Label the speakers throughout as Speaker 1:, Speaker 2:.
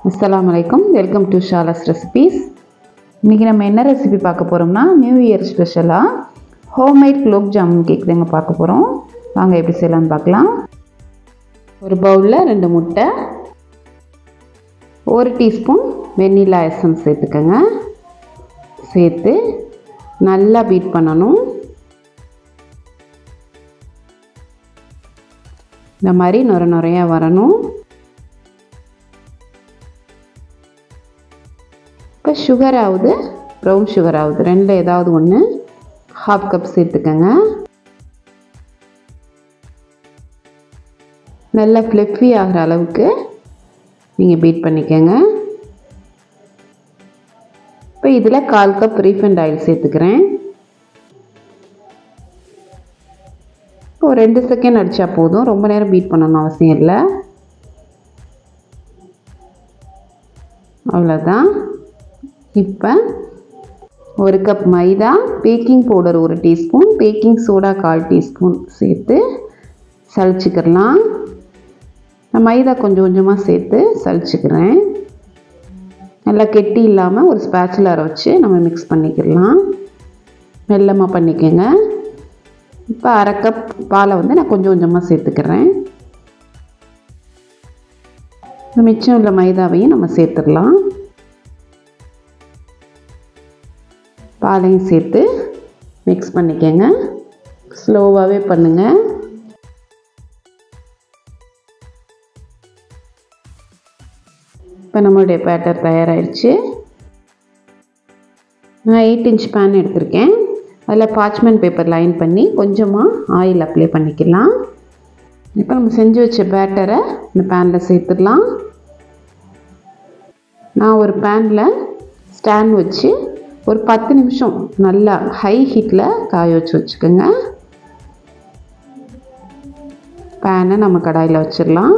Speaker 1: அஸ்ஸலாமு அலைக்கும் welcome to ஷாலஸ் recipes இன்றைக்கி நம்ம என்ன ரெசிபி பார்க்க போகிறோம்னா நியூ இயர் ஸ்பெஷலாக ஹோம்மேட் குலோப் ஜாமுன் கேக் தாங்க பார்க்க போகிறோம் வாங்க எப்படி செய்யலாம்னு பார்க்கலாம் ஒரு பவுலில் ரெண்டு முட்டை ஒரு டீஸ்பூன் வெண்ணிலா எசன்ஸ் சேர்த்துக்கோங்க சேர்த்து நல்லா பீட் பண்ணணும் இந்த மாதிரி நுர நுறையாக வரணும் இப்போ சுகர் ஆகுது ப்ரௌன் சுகர் ஆகுது ரெண்டில் ஏதாவது ஒன்று ஹாஃப் கப் சேர்த்துக்கோங்க நல்லா ஃப்ளெஃபி ஆகிற அளவுக்கு நீங்கள் பீட் பண்ணிக்கோங்க இப்போ இதில் கால் கப் ரீஃபண்ட் ஆயில் சேர்த்துக்கிறேன் ஒரு ரெண்டு செகண்ட் அடித்தா போதும் ரொம்ப நேரம் பீட் பண்ணணும் அவசியம் இல்லை அவ்வளோதான் இப்போ ஒரு கப் மைதா பேக்கிங் பவுடர் ஒரு டீஸ்பூன் பேக்கிங் சோடா கால் டீஸ்பூன் சேர்த்து சளிச்சிக்கிறலாம் நான் மைதா கொஞ்சம் கொஞ்சமாக சேர்த்து சளிச்சிக்கிறேன் நல்லா கெட்டி இல்லாமல் ஒரு ஸ்பேச்சுலரை வச்சு நம்ம மிக்ஸ் பண்ணிக்கிடலாம் மெல்லமாக பண்ணிக்கோங்க இப்போ அரை கப் பாலை வந்து நான் கொஞ்சம் கொஞ்சமாக சேர்த்துக்கிறேன் மிச்சம் உள்ள மைதாவையும் நம்ம சேர்த்துடலாம் பாலையும் சேர்த்து மிக்ஸ் பண்ணிக்கோங்க ஸ்லோவாகவே பண்ணுங்கள் இப்போ நம்மளுடைய பேட்டர் தயாராகிடுச்சு நான் எயிட் இன்ச் பேன் எடுத்திருக்கேன் அதில் பார்ச்மெண்ட் பேப்பர் லைன் பண்ணி கொஞ்சமாக ஆயில் அப்ளை பண்ணிக்கலாம் இப்போ நம்ம செஞ்சு வச்ச பேட்டரை இந்த பேனில் சேர்த்துடலாம் நான் ஒரு பேனில் ஸ்டாண்ட் வச்சு ஒரு பத்து நிமிஷம் நல்லா ஹை ஹீட்டில் காய வச்சு வச்சுக்கோங்க பேனை நம்ம கடாயில் வச்சிடலாம்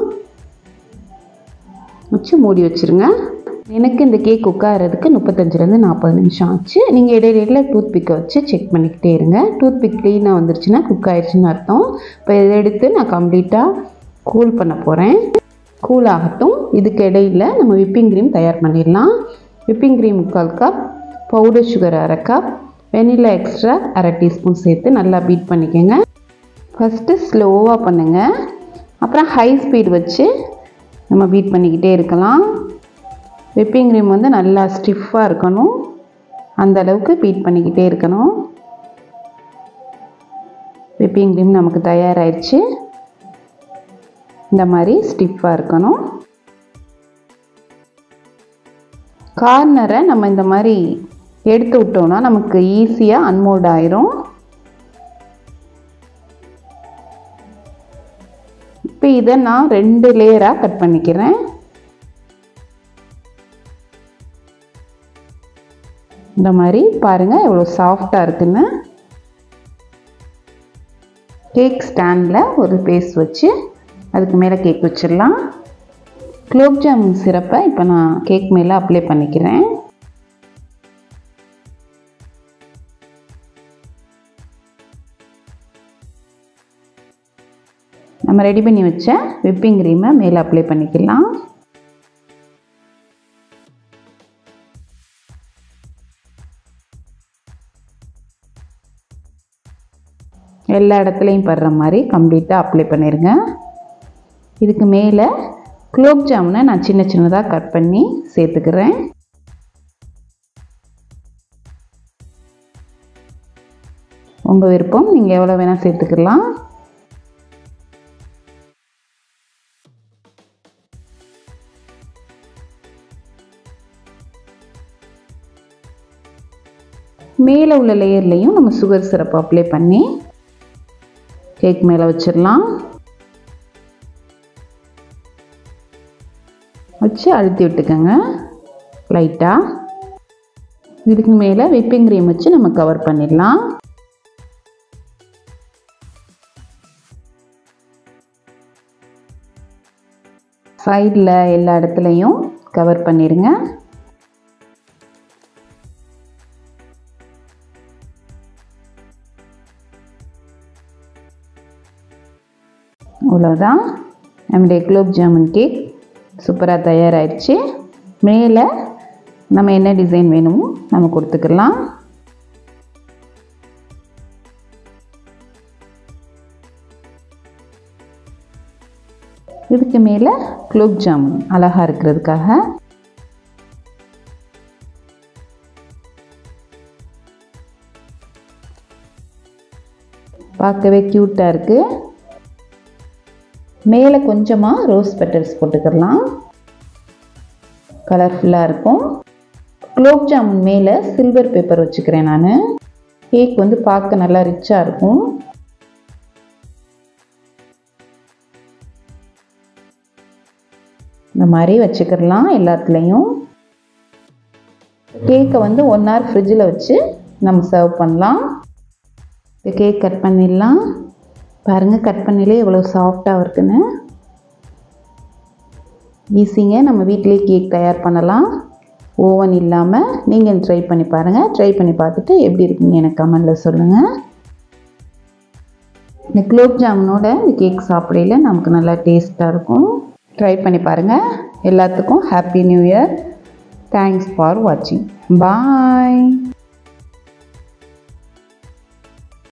Speaker 1: வச்சு மூடி வச்சுருங்க எனக்கு இந்த கேக் குக் ஆகிறதுக்கு முப்பத்தஞ்சிலேருந்து நாற்பது நிமிஷம் ஆச்சு நீங்கள் இடையில டூத் பிக்கை வச்சு செக் பண்ணிக்கிட்டே இருங்க டூத் பிக் க்ளீனாக வந்துருச்சுன்னா குக் ஆயிடுச்சுன்னு அர்த்தம் இப்போ இதை எடுத்து நான் கம்ப்ளீட்டாக கூல் பண்ண போகிறேன் கூல் ஆகட்டும் இதுக்கு இடையில் நம்ம விப்பிங் க்ரீம் தயார் பண்ணிடலாம் விப்பிங் க்ரீம் முக்கால் கப் பவுடர் சுகர் அரை கப் வெனிலா எக்ஸ்ட்ரா அரை டீஸ்பூன் சேர்த்து நல்லா பீட் பண்ணிக்கோங்க ஃபஸ்ட்டு ஸ்லோவாக பண்ணுங்கள் அப்புறம் ஹை ஸ்பீட் வச்சு நம்ம பீட் பண்ணிக்கிட்டே இருக்கலாம் விப்பிங் க்ரீம் வந்து நல்லா ஸ்டிஃபாக இருக்கணும் அந்த அளவுக்கு பீட் பண்ணிக்கிட்டே இருக்கணும் விப்பிங் க்ரீம் நமக்கு தயாராகிடுச்சு இந்த மாதிரி ஸ்டிஃபாக இருக்கணும் கார்னரை நம்ம இந்த மாதிரி எடுத்து விட்டோம்னா நமக்கு ஈஸியாக அன்மோல்ட் ஆயிரும் இப்போ இதை நான் ரெண்டு லேயராக கட் பண்ணிக்கிறேன் இந்த மாதிரி பாருங்கள் எவ்வளோ சாஃப்டாக இருக்குன்னு கேக் ஸ்டாண்டில் ஒரு பேஸ் வச்சு அதுக்கு மேலே கேக் வச்சிடலாம் குலோப் ஜாமுன் சிரப்பை இப்போ நான் கேக் மேலே அப்ளை பண்ணிக்கிறேன் நம்ம ரெடி பண்ணி வச்ச விப்பிங் க்ரீமை மேலே அப்ளை பண்ணிக்கலாம் எல்லா இடத்துலையும் படுற மாதிரி கம்ப்ளீட்டாக அப்ளை பண்ணிடுங்க இதுக்கு மேலே குலோப் ஜாமுனை நான் சின்ன சின்னதாக கட் பண்ணி சேர்த்துக்கிறேன் உங்கள் விருப்பம் நீங்கள் எவ்வளோ வேணால் சேர்த்துக்கலாம் மேலே உள்ள லேயர்லேயும் நம்ம சுகர் சிரப் அப்ளை பண்ணி கேக் மேலே வச்சிடலாம் வச்சு அழுத்தி விட்டுக்கோங்க லைட்டாக இதுக்கு மேலே விப்பிங் க்ரீம் வச்சு நம்ம கவர் பண்ணிடலாம் சைடில் எல்லா இடத்துலையும் கவர் பண்ணிடுங்க அவ்வளோதான் நம்முடைய குலோப் ஜாமுன் கேக் சூப்பராக தயாராகிடுச்சு மேலே நம்ம என்ன டிசைன் வேணுமோ நம்ம கொடுத்துக்கலாம் இதுக்கு மேலே குலோப் ஜாமுன் அழகாக இருக்கிறதுக்காக பார்க்கவே க்யூட்டாக இருக்குது மேலே கொஞ்சமாக ரோஸ் பெட்டல்ஸ் போட்டுக்கலாம் கலர்ஃபுல்லாக இருக்கும் குலோப் ஜாமுன் மேலே சில்வர் பேப்பர் வச்சுக்கிறேன் நான் கேக் வந்து பார்க்க நல்லா ரிச்சாக இருக்கும் இந்த மாதிரி வச்சுக்கிடலாம் எல்லாத்துலேயும் கேக்கை வந்து ஒன் ஹவர் ஃப்ரிட்ஜில் வச்சு நம்ம சர்வ் பண்ணலாம் இந்த கேக் கட் பண்ணிடலாம் பாருங்கள் கட் பண்ணிலே எவ்வளோ சாஃப்டாக இருக்குன்னு ஈஸிங்க நம்ம வீட்டிலே கேக் தயார் பண்ணலாம் ஓவன் இல்லாமல் நீங்கள் ட்ரை பண்ணி பாருங்கள் ட்ரை பண்ணி பார்த்துட்டு எப்படி இருக்குன்னு எனக்கு கமெண்டில் சொல்லுங்கள் இந்த குலோப் ஜாமுனோட இந்த கேக் சாப்பிடையில நமக்கு நல்லா டேஸ்ட்டாக இருக்கும் ட்ரை பண்ணி பாருங்கள் எல்லாத்துக்கும் happy new year thanks for வாட்சிங் பாய்